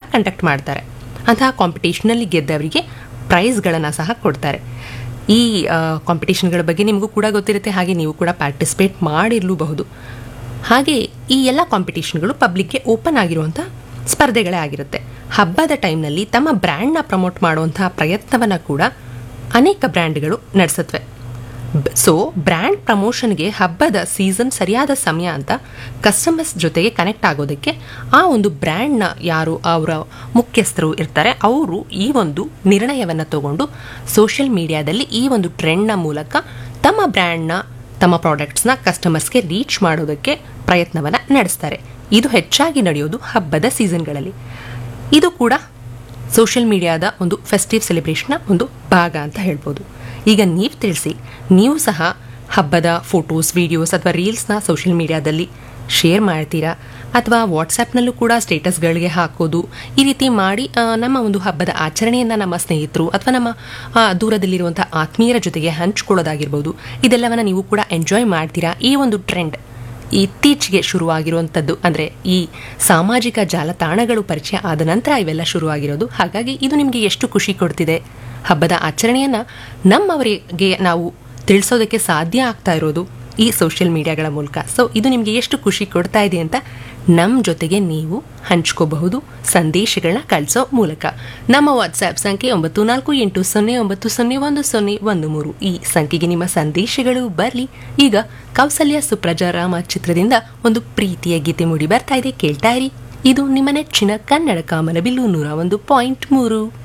conduct ಮಾಡ್ತಾರೆ ಅಂತಹ ಕಾಂಪಿಟೇಷನಲ್ಲಿ ಗೆದ್ದವರಿಗೆ ಪ್ರೈಸ್ಗಳನ್ನು ಸಹ ಕೊಡ್ತಾರೆ ಈ ಕಾಂಪಿಟೇಷನ್ಗಳ ಬಗ್ಗೆ ನಿಮಗೂ ಕೂಡ ಗೊತ್ತಿರುತ್ತೆ ಹಾಗೆ ನೀವು ಕೂಡ ಪಾರ್ಟಿಸಿಪೇಟ್ ಮಾಡಿರಲೂಬಹುದು ಹಾಗೆ ಈ ಎಲ್ಲ ಕಾಂಪಿಟೇಷನ್ಗಳು ಪಬ್ಲಿಕ್ಗೆ ಓಪನ್ ಆಗಿರುವಂಥ ಸ್ಪರ್ಧೆಗಳೇ ಆಗಿರುತ್ತೆ ಹಬ್ಬದ ಟೈಮ್ನಲ್ಲಿ ತಮ್ಮ ಬ್ರ್ಯಾಂಡ್ನ ಪ್ರಮೋಟ್ ಮಾಡುವಂತಹ ಪ್ರಯತ್ನವನ್ನು ಕೂಡ ಅನೇಕ ಬ್ರ್ಯಾಂಡ್ಗಳು ನಡೆಸತ್ವೆ ಸೊ ಬ್ರ್ಯಾಂಡ್ ಪ್ರಮೋಷನ್ಗೆ ಹಬ್ಬದ ಸೀಸನ್ ಸರಿಯಾದ ಸಮಯ ಅಂತ ಕಸ್ಟಮರ್ಸ್ ಜೊತೆಗೆ ಕನೆಕ್ಟ್ ಆಗೋದಕ್ಕೆ ಆ ಒಂದು ಬ್ರ್ಯಾಂಡ್ನ ಯಾರು ಅವರ ಮುಖ್ಯಸ್ಥರು ಇರ್ತಾರೆ ಅವರು ಈ ಒಂದು ನಿರ್ಣಯವನ್ನು ತಗೊಂಡು ಸೋಷಿಯಲ್ ಮೀಡಿಯಾದಲ್ಲಿ ಈ ಒಂದು ಟ್ರೆಂಡ್ನ ಮೂಲಕ ತಮ್ಮ ಬ್ರ್ಯಾಂಡ್ನ ತಮ್ಮ ಪ್ರಾಡಕ್ಟ್ಸ್ನ ಕಸ್ಟಮರ್ಸ್ಗೆ ರೀಚ್ ಮಾಡೋದಕ್ಕೆ ಪ್ರಯತ್ನವನ್ನು ನಡೆಸ್ತಾರೆ ಇದು ಹೆಚ್ಚಾಗಿ ನಡೆಯೋದು ಹಬ್ಬದ ಸೀಸನ್ಗಳಲ್ಲಿ ಇದು ಕೂಡ ಸೋಷಿಯಲ್ ಮೀಡಿಯಾದ ಒಂದು ಫೆಸ್ಟಿವ್ ಸೆಲೆಬ್ರೇಷನ್ನ ಒಂದು ಭಾಗ ಅಂತ ಹೇಳ್ಬೋದು ಈಗ ನೀವು ತಿಳಿಸಿ ನೀವು ಸಹ ಹಬ್ಬದ ಫೋಟೋಸ್ ವಿಡಿಯೋಸ್ ಅಥವಾ ರೀಲ್ಸ್ನ ಸೋಷಿಯಲ್ ಮೀಡಿಯಾದಲ್ಲಿ ಶೇರ್ ಮಾಡ್ತೀರಾ ಅಥವಾ ವಾಟ್ಸಪ್ನಲ್ಲೂ ಕೂಡ ಸ್ಟೇಟಸ್ಗಳಿಗೆ ಹಾಕೋದು ಈ ರೀತಿ ಮಾಡಿ ಆ, ನಮ್ಮ ಒಂದು ಹಬ್ಬದ ಆಚರಣೆಯನ್ನು ನಮ್ಮ ಸ್ನೇಹಿತರು ಅಥವಾ ನಮ್ಮ ಆ, ದೂರದಲ್ಲಿರುವಂಥ ಆತ್ಮೀಯರ ಜೊತೆಗೆ ಹಂಚ್ಕೊಳ್ಳೋದಾಗಿರ್ಬೋದು ಇದೆಲ್ಲವನ್ನ ನೀವು ಕೂಡ ಎಂಜಾಯ್ ಮಾಡ್ತೀರಾ ಈ ಒಂದು ಟ್ರೆಂಡ್ ಇತ್ತೀಚೆಗೆ ಶುರುವಾಗಿರುವಂಥದ್ದು ಅಂದರೆ ಈ ಸಾಮಾಜಿಕ ಜಾಲತಾಣಗಳು ಪರಿಚಯ ಆದ ನಂತರ ಇವೆಲ್ಲ ಶುರುವಾಗಿರೋದು ಹಾಗಾಗಿ ಇದು ನಿಮಗೆ ಎಷ್ಟು ಖುಷಿ ಕೊಡ್ತಿದೆ ಹಬ್ಬದ ಆಚರಣೆಯನ್ನು ನಮ್ಮವರಿಗೆ ನಾವು ತಿಳಿಸೋದಕ್ಕೆ ಸಾಧ್ಯ ಆಗ್ತಾ ಇರೋದು ಈ ಸೋಷಿಯಲ್ ಮೀಡಿಯಾಗಳ ಮೂಲಕ ಸೊ ಇದು ನಿಮಗೆ ಎಷ್ಟು ಖುಷಿ ಕೊಡ್ತಾ ಇದೆ ಅಂತ ನಮ್ಮ ಜೊತೆಗೆ ನೀವು ಹಂಚ್ಕೋಬಹುದು ಸಂದೇಶಗಳನ್ನ ಕಳಿಸೋ ಮೂಲಕ ನಮ್ಮ ವಾಟ್ಸ್ಆ್ಯಪ್ ಸಂಖ್ಯೆ ಒಂಬತ್ತು ನಾಲ್ಕು ಎಂಟು ಸೊನ್ನೆ ಒಂಬತ್ತು ಸೊನ್ನೆ ಒಂದು ಸೊನ್ನೆ ಒಂದು ಮೂರು ಈ ಸಂಖ್ಯೆಗೆ ನಿಮ್ಮ ಸಂದೇಶಗಳು ಬರಲಿ ಈಗ ಕೌಸಲ್ಯ ಸುಪ್ರಜಾ ರಾಮ ಚಿತ್ರದಿಂದ ಒಂದು ಪ್ರೀತಿಯ ಗೀತೆ ಮೂಡಿ ಬರ್ತಾ ಇದೆ ಕೇಳ್ತಾ ಇರಿ ಇದು ನಿಮ್ಮ ನೆಚ್ಚಿನ ಕನ್ನಡ ಕಾಮನಬಿಲ್ಲು ನೂರ ಒಂದು ಪಾಯಿಂಟ್ ಮೂರು